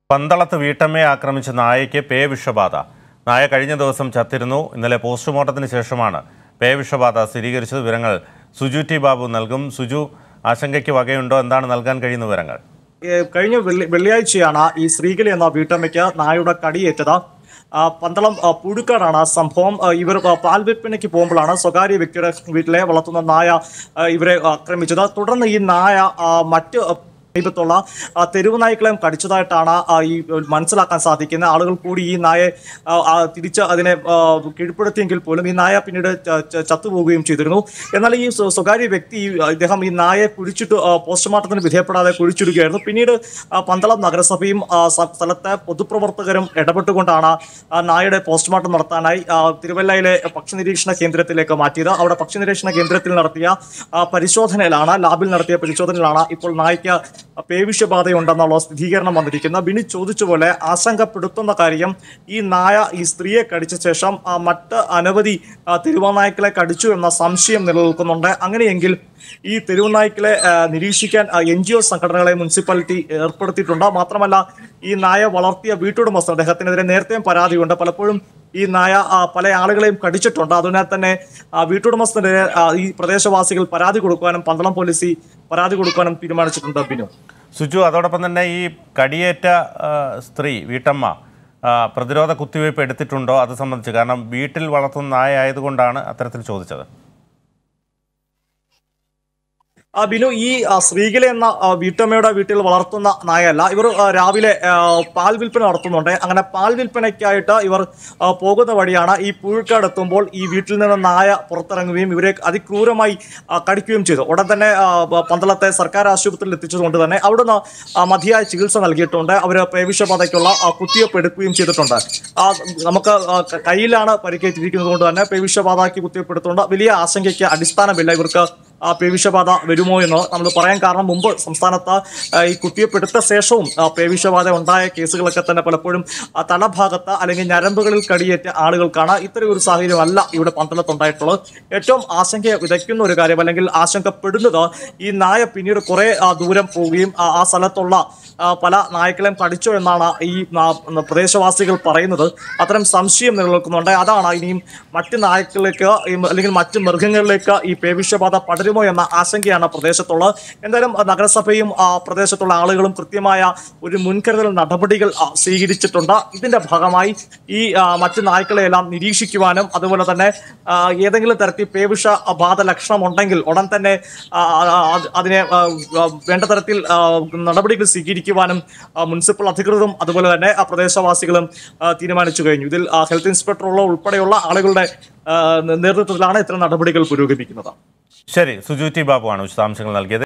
പന്തളത്ത് വീട്ടമ്മയെ ആക്രമിച്ച നായയ്ക്ക് പേ വിഷബാധ നായ കഴിഞ്ഞ ദിവസം ചത്തിരുന്നു ഇന്നലെ പോസ്റ്റ്മോർട്ടത്തിന് ശേഷമാണ് പേ വിഷബാധ സ്ഥിരീകരിച്ചത് വിവരങ്ങൾ സുജു ടി ബാബു നൽകും സുജു ആശങ്കയ്ക്ക് വകയുണ്ടോ എന്താണ് നൽകാൻ കഴിയുന്ന വിവരങ്ങൾ ഏഹ് കഴിഞ്ഞ വെള്ളി വെള്ളിയാഴ്ചയാണ് ഈ ശ്രീകലി എന്ന വീട്ടമ്മയ്ക്ക് നായയുടെ കടിയേറ്റത് ആ, പന്തളം ആ, പുഴുക്കാടാണ് ആ സംഭവം ആ, ഇവർ ആ, പാൽ വിൽപ്പനയ്ക്ക് പോകുമ്പോഴാണ് സ്വകാര്യ വ്യക്തിയുടെ വീട്ടിലെ വളർത്തുന്ന നായ ആ, ഇവരെ ആക്രമിച്ചത് തുടർന്ന് ഈ നായ ആ, മറ്റ് ആ, സമീപത്തുള്ള ആ, തെരുവ് നായ്ക്കളെയും കടിച്ചതായിട്ടാണ് ആ, ഈ മനസ്സിലാക്കാൻ സാധിക്കുന്നത് ആളുകൾ കൂടി ഈ നായെ ആ, ആ, തിരിച്ച് അതിനെ ആ, കീഴ്പ്പെടുത്തിയെങ്കിൽ പോലും ഈ നായ പിന്നീട് ച- ച- ചത്തുപോവുകയും ചെയ്തിരുന്നു എന്നാൽ ഈ സ്വ- സ്വകാര്യ വ്യക്തി ഈ, ആ, ഇദ്ദേഹം ഈ നായെ കുഴിച്ചിട്ട് ആ, പോസ്റ്റ്മോർട്ടത്തിന് വിധേയപ്പെടാതെ കുഴിച്ചിടുകയായിരുന്നു പിന്നീട് ആ, പന്തളം നഗരസഭയും ആ, സ- സ്ഥലത്തെ പൊതുപ്രവർത്തകരും ഇടപെട്ടുകൊണ്ടാണ് ആ നായയുടെ പോസ്റ്റ്മോർട്ടം നടത്താനായി ആ, തിരുവല്ലയിലെ പക്ഷി നിരീക്ഷണ കേന്ദ്രത്തിലേക്ക് മാറ്റിയത് അവിടെ പക്ഷി നിരീക്ഷണ കേന്ദ്രത്തിൽ നടത്തിയ ആ, പരിശോധനയിലാണ് ലാബിൽ നടത്തിയ പരിശോധനയിലാണ് ഇപ്പോൾ നായ്ക്ക് പേവിഷബാധയുണ്ടെന്നുള്ള സ്ഥിരീകരണം വന്നിരിക്കുന്നത് ബിനി ചോദിച്ച പോലെ ആശങ്കപ്പെടുത്തുന്ന കാര്യം ഈ നായ ഈ സ്ത്രീയെ കടിച്ച ശേഷം ആ, മറ്റ് അനവധി ആ, തെരുവനായ്ക്കളെ കടിച്ചു എന്ന സംശയം നിലനിൽക്കുന്നുണ്ട് അങ്ങനെയെങ്കിൽ ഈ തെരുവുനായ്ക്കളെ ആ, നിരീക്ഷിക്കാൻ എൻ ജി ഒ സംഘടനകളെ മുനിസിപ്പാലിറ്റി ഏർപ്പെടുത്തിയിട്ടുണ്ട് മാത്രമല്ല ഈ നായ വളർത്തിയ വീട്ടുടമസ്ഥർ അദ്ദേഹത്തിനെതിരെ നേരത്തെയും പരാതിയുണ്ട് പലപ്പോഴും ഈ നായ ആ, പല ആളുകളെയും കടിച്ചിട്ടുണ്ട് അതിനാൽ തന്നെ ആ, വീട്ടുടമസ്ഥനെതിരെ ആ, ഈ പ്രദേശവാസികൾ പരാതി കൊടുക്കുവാനും പന്തളം പോലീസ് പരാതി കൊടുക്കുവാനും തീരുമാനിച്ചിട്ടുണ്ട് ബിനു സുജു അതോടൊപ്പം തന്നെ ഈ കടിയേറ്റ ആ, സ്ത്രീ വീട്ടമ്മ ആ, പ്രതിരോധ കുത്തിവയ്പ് എടുത്തിട്ടുണ്ടോ അത് സംബന്ധിച്ച് കാരണം വീട്ടിൽ വളർത്തുന്ന നായ ആയതുകൊണ്ടാണ് അത്തരത്തിൽ ചോദിച്ചത് ആ ബിനു ഈ ആ, ശ്രീകല എന്ന ആ, വീട്ടമ്മയുടെ വീട്ടിൽ വളർത്തുന്ന നായല്ല ഇവർ ആ, രാവിലെ ആ, പാൽ വിൽപ്പന നടത്തുന്നുണ്ട് അങ്ങനെ പാൽ വിൽപ്പനയ്ക്കായിട്ട് ഇവർ ആ, പോകുന്ന വഴിയാണ് ഈ പുഴുക്കാട് എത്തുമ്പോൾ ഈ വീട്ടിൽ നിന്ന് നായ പുറത്തിറങ്ങുകയും ഇവരെ അതിക്രൂരമായി ആ, കടിക്കുകയും ചെയ്തു ഉടൻ തന്നെ ആ, പ- പന്തളത്തെ സർക്കാർ ആശുപത്രിയിൽ എത്തിച്ചതുകൊണ്ട് തന്നെ അവിടുന്ന് ആ, മതിയായ ചികിത്സ നൽകിയിട്ടുണ്ട് അവർ പേവിഷബാധയ്ക്കുള്ള ആ, കുത്തിവയ്പ്പ് എടുക്കുകയും ചെയ്തിട്ടുണ്ട് ആ, നമുക്ക് ആ, ക- കയ്യിലാണ് പരിക്കേറ്റിരിക്കുന്നത് കൊണ്ട് തന്നെ പേവിഷബാധയ്ക്ക് കുത്തിവയ്പ്പ് എടുത്തുകൊണ്ട് വലിയ ആശങ്കയ്ക്ക് അടിസ്ഥാനമില്ല ഇവർക്ക് ആ പേവിഷബാധ വരുമോ എന്ന് നമ്മൾ പറയാൻ കാരണം മുമ്പ് സംസ്ഥാനത്ത് ആ, ഈ കുത്തിവയ്പ്പ് എടുത്ത ശേഷവും ആ, പേവിഷബാധ ഉണ്ടായ കേസുകളൊക്കെ തന്നെ പലപ്പോഴും ആ തലഭാഗത്ത് അല്ലെങ്കിൽ ഞരമ്പുകളിൽ കടിയേറ്റ ആളുകൾക്കാണ് ഇത്തരം ഒരു സാഹചര്യം അല്ല ഇവിടെ പന്തളത്തുണ്ടായിട്ടുള്ളത് ഏറ്റവും ആശങ്ക വിതയ്ക്കുന്ന ഒരു കാര്യം അല്ലെങ്കിൽ ആശങ്കപ്പെടുന്നത് ഈ നായ പിന്നീട് കുറെ ആ, ദൂരം പോവുകയും ആ ആ സ്ഥലത്തുള്ള ആ, പല നായ്ക്കളെയും കടിച്ചോ എന്നാണ് ഈ ആ, പ്രദേശവാസികൾ പറയുന്നത് അത്തരം സംശയം നിലനിൽക്കുന്നുണ്ട് അതാണ് ഇനിയും മറ്റ് നായ്ക്കളിലേക്ക് ഈ അല്ലെങ്കിൽ മറ്റ് മൃഗങ്ങളിലേക്ക് ഈ പേവിഷബാധ പടരുമോ എന്ന ആശങ്കയാണ് പ്രദേശത്തുള്ളത് എന്തായാലും ആ, നഗരസഭയും ആ പ്രദേശത്തുള്ള ആളുകളും കൃത്യമായ ഒരു മുൻകരുതൽ നടപടികൾ ആ, സ്വീകരിച്ചിട്ടുണ്ട് ഇതിന്റെ ഭാഗമായി ഈ ആ, മറ്റ് നായ്ക്കളെയെല്ലാം നിരീക്ഷിക്കുവാനും അതുപോലെ തന്നെ ആ, ഏതെങ്കിലും തരത്തിൽ പേവിഷ ബാധ ലക്ഷണം ഉണ്ടെങ്കിൽ ഉടൻ തന്നെ ആ, ആ, അത് അതിനെ ആ, ആ, വേണ്ട തരത്തിൽ ആ, നടപടികൾ സ്വീകരിക്കുവാനും ആ, മുനിസിപ്പൽ അധികൃതരും അതുപോലെ തന്നെ ആ പ്രദേശവാസികളും ആ, തീരുമാനിച്ചു കഴിഞ്ഞു ഇതിൽ ആ, ഹെൽത്ത് ഇൻസ്പെക്ടറുള്ള ഉൾപ്പെടെയുള്ള ആളുകളുടെ ആ, നേതൃത്വത്തിലാണ് ഇത്തരം നടപടികൾ പുരോഗമിക്കുന്നത് ശരി സുജു ടി ബാബുവാണ് വിശദാംശങ്ങൾ നൽകിയത്